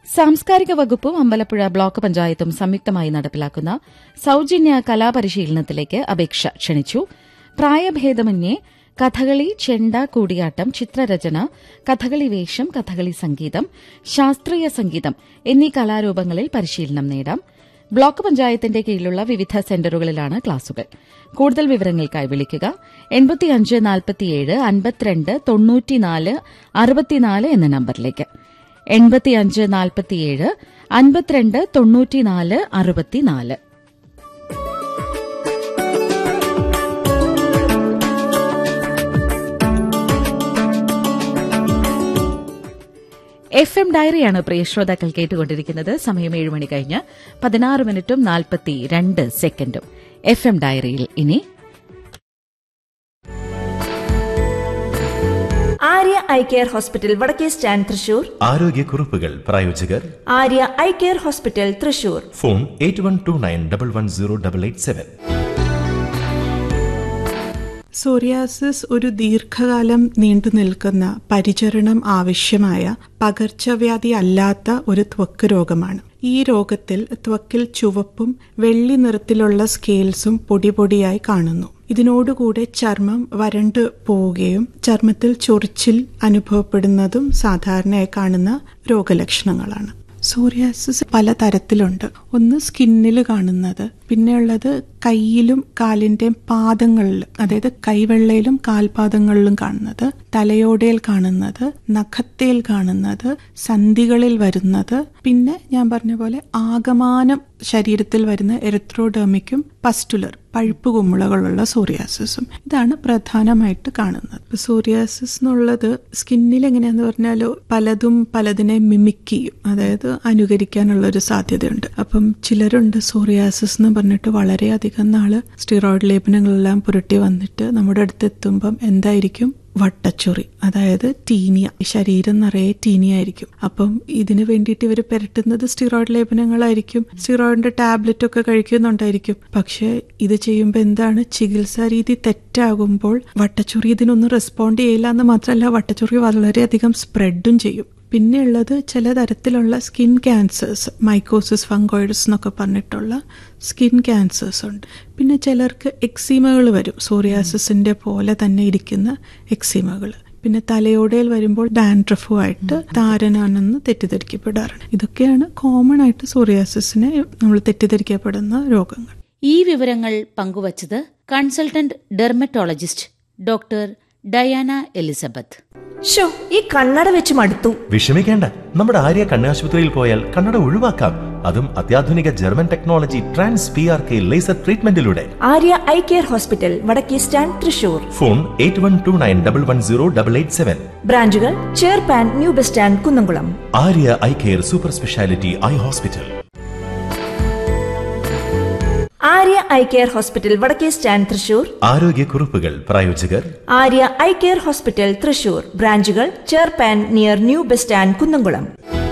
സാംസ്കാരിക വകുപ്പും അമ്പലപ്പുഴ ബ്ലോക്ക് പഞ്ചായത്തും സംയുക്തമായി നടപ്പിലാക്കുന്ന സൌജന്യ കലാപരിശീലനത്തിലേക്ക് അപേക്ഷ ക്ഷണിച്ചു പ്രായഭേദമന്യേ കഥകളി ചെണ്ട കൂടിയാട്ടം ചിത്രരചന കഥകളി വേഷം കഥകളി സംഗീതം ശാസ്ത്രീയ സംഗീതം എന്നീ കലാരൂപങ്ങളിൽ പരിശീലനം നേടാം ബ്ലോക്ക് പഞ്ചായത്തിന്റെ കീഴിലുള്ള വിവിധ സെന്ററുകളിലാണ് ക്ലാസുകൾ കൂടുതൽ വിവരങ്ങൾക്കായി വിളിക്കുക എൺപത്തിയഞ്ച് നാൽപ്പത്തിയേഴ് അൻപത്തിരണ്ട് തൊണ്ണൂറ്റിനാല് അറുപത്തിനാല് എന്ന നമ്പറിലേക്ക് എൺപത്തിയഞ്ച് നാൽപ്പത്തിയേഴ് അൻപത്തിരണ്ട് തൊണ്ണൂറ്റിനാല് അറുപത്തിനാല് എഫ് എം ഡയറിയാണ് പ്രിയ ശ്രോതാക്കൾ കേട്ടുകൊണ്ടിരിക്കുന്നത് സമയം ഏഴ് മണി കഴിഞ്ഞ് പതിനാറ് മിനിറ്റും നാൽപ്പത്തി രണ്ട് സെക്കൻഡും എഫ് എം ഡയറിയിൽ ഇനി ആര്യ ഐ കെയർ ഹോസ്പിറ്റൽ വടക്കേ സ്റ്റാൻഡ് തൃശൂർ ആരോഗ്യക്കുറിപ്പുകൾ പ്രായോജകർ Arya eye care hospital Thrissur phone eight one two nine double one zero double eight seven psoriasis ഒരു ദീർഘകാലം നീണ്ടു നിൽക്കുന്ന പരിചരണം ആവശ്യമായ പകർച്ചവ്യാധി അല്ലാത്ത ഒരു ത്വക്ക് രോഗമാണ് ഈ രോഗത്തിൽ ത്വക്കിൽ ചുവപ്പും വെള്ളി നിറത്തിലുള്ള സ്കെയിൽസും പൊടി പൊടിയായി കാണുന്നു ഇതിനോടുകൂടെ ചർമ്മം വരണ്ടു പോവുകയും ചർമ്മത്തിൽ ചൊറിച്ചിൽ അനുഭവപ്പെടുന്നതും സാധാരണയായി കാണുന്ന രോഗലക്ഷണങ്ങളാണ് സോറിയാസിസ് പലതരത്തിലുണ്ട് ഒന്ന് സ്കിന്നിൽ കാണുന്നത് പിന്നെയുള്ളത് കയ്യിലും കാലിന്റെയും പാദങ്ങളിൽ അതായത് കൈവെള്ളയിലും കാൽപാദങ്ങളിലും കാണുന്നത് തലയോടയിൽ കാണുന്നത് നഖത്തേൽ കാണുന്നത് സന്ധികളിൽ വരുന്നത് പിന്നെ ഞാൻ പറഞ്ഞ പോലെ ആകമാനം ശരീരത്തിൽ വരുന്ന എറിത്രോഡെർമിക്കും പസ്റ്റുലർ പഴുപ്പ് കുമ്മിളകളുള്ള സോറിയാസിസും ഇതാണ് പ്രധാനമായിട്ട് കാണുന്നത് ഇപ്പൊ സോറിയാസിസ് എന്നുള്ളത് സ്കിന്നിൽ എങ്ങനെയാന്ന് പറഞ്ഞാൽ പലതും പലതിനെ മിമിക് ചെയ്യും അതായത് അനുകരിക്കാനുള്ള ഒരു സാധ്യതയുണ്ട് അപ്പം ചിലരുണ്ട് സോറിയാസിസ് എന്ന് പറഞ്ഞിട്ട് വളരെയധികം നാള് സ്റ്റിറോയിഡ് ലേപനങ്ങളെല്ലാം പുരട്ടി വന്നിട്ട് നമ്മുടെ അടുത്ത് എത്തുമ്പം എന്തായിരിക്കും വട്ടച്ചൊറി അതായത് ടീനിയ ശരീരം നിറയെ ടീനിയ ആയിരിക്കും അപ്പം ഇതിന് വേണ്ടിയിട്ട് ഇവർ പുരട്ടുന്നത് സ്റ്റിറോയിഡ് ലേപനങ്ങളായിരിക്കും സ്റ്റിറോയിഡിന്റെ ടാബ്ലറ്റ് ഒക്കെ കഴിക്കുന്നുണ്ടായിരിക്കും പക്ഷെ ഇത് ചെയ്യുമ്പോൾ എന്താണ് ചികിത്സാ രീതി തെറ്റാകുമ്പോൾ വട്ടച്ചൊറി ഇതിനൊന്നും റെസ്പോണ്ട് ചെയ്യില്ല എന്ന് മാത്രമല്ല വട്ടച്ചൊറി വളരെയധികം സ്പ്രെഡും ചെയ്യും പിന്നെയുള്ളത് ചില തരത്തിലുള്ള സ്കിൻ ക്യാൻസേഴ്സ് മൈക്കോസിസ് ഫംഗോയിഡ്സ് എന്നൊക്കെ പറഞ്ഞിട്ടുള്ള സ്കിൻ ക്യാൻസേഴ്സ് ഉണ്ട് പിന്നെ ചിലർക്ക് എക്സീമകൾ വരും സോറിയാസിസിന്റെ പോലെ തന്നെ ഇരിക്കുന്ന എക്സീമകൾ പിന്നെ തലയോടയിൽ വരുമ്പോൾ ഡാൻഡ്രഫുമായിട്ട് താരനാണെന്ന് തെറ്റിദ്ധരിക്കപ്പെടാറുണ്ട് ഇതൊക്കെയാണ് കോമൺ ആയിട്ട് സോറിയാസിസിനെ നമ്മൾ തെറ്റിദ്ധരിക്കപ്പെടുന്ന രോഗങ്ങൾ ഈ വിവരങ്ങൾ പങ്കുവച്ചത് consultant dermatologist doctor Diana Elizabeth ഷോ ഈ കണ്ണട വെച്ച് മടുത്തു വിഷമിക്കേണ്ട നമ്മുടെ ആര്യ കണ്ണാശുപത്രിയിൽ പോയാൽ കണ്ണട ഒഴിവാക്കാം അതും അത്യാധുനിക German technology trans P R K laser ട്രീറ്റ്മെന്റിലൂടെ ആര്യ ഐ കെയർ ഹോസ്പിറ്റൽ വടക്കേ stand Thrissur phone eight one two nine double one zero double eight seven ബ്രാഞ്ചുകൾ ചേർപ്പാൻ new bus stand Kunnamkulam Arya eye care super speciality eye hospital Arya eye care hospital വടക്കേ stand Thrissur ആരോഗ്യക്കുറിപ്പുകൾ പ്രായോജകർ Arya eye care hospital Thrissur ബ്രാഞ്ചുകൾ ചേർപ്പാൻ near new bus stand Kunnamkulam